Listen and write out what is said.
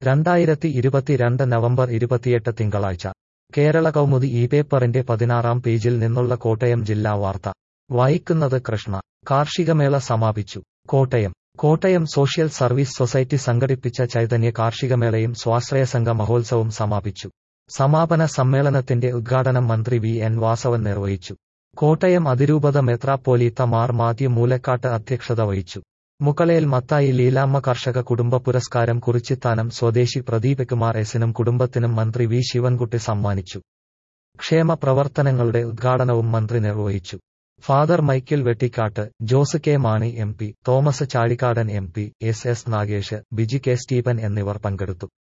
രണ്ടായിരത്തി ഇരുപത്തിരണ്ട് നവംബർ ഇരുപത്തിയെട്ട് തിങ്കളാഴ്ച കേരള കൗമുദി ഈ പേപ്പറിന്റെ പതിനാറാം പേജിൽ നിന്നുള്ള കോട്ടയം ജില്ലാ വാർത്ത വായിക്കുന്നത് കൃഷ്ണ കാർഷികമേള സമാപിച്ചു Kottayam Kottayam social service society സംഘടിപ്പിച്ച ചൈതന്യ കാർഷികമേളയും സ്വാശ്രയ സംഘ മഹോത്സവവും സമാപിച്ചു സമാപന സമ്മേളനത്തിന്റെ ഉദ്ഘാടനം മന്ത്രി വി എൻ വാസവൻ നിർവഹിച്ചു കോട്ടയം അതിരൂപത മെത്രാപ്പോലീത്ത മാർ മാത്യു മൂലക്കാട്ട് അധ്യക്ഷത വഹിച്ചു മുകളേൽ മത്തായി ലീലാമ്മ കർഷക കുടുംബ പുരസ്കാരം കുറിച്ചിത്താനം സ്വദേശി പ്രദീപ് കുമാർ എസിനും കുടുംബത്തിനും മന്ത്രി വി ശിവൻകുട്ടി സമ്മാനിച്ചു ക്ഷേമ പ്രവർത്തനങ്ങളുടെ ഉദ്ഘാടനവും മന്ത്രി നിർവഹിച്ചു father Michael Vettikkatt Jose K Mani M P Thomas Chazhikadan M P S S Nagesh Biji K Stephen എന്നിവർ പങ്കെടുത്തു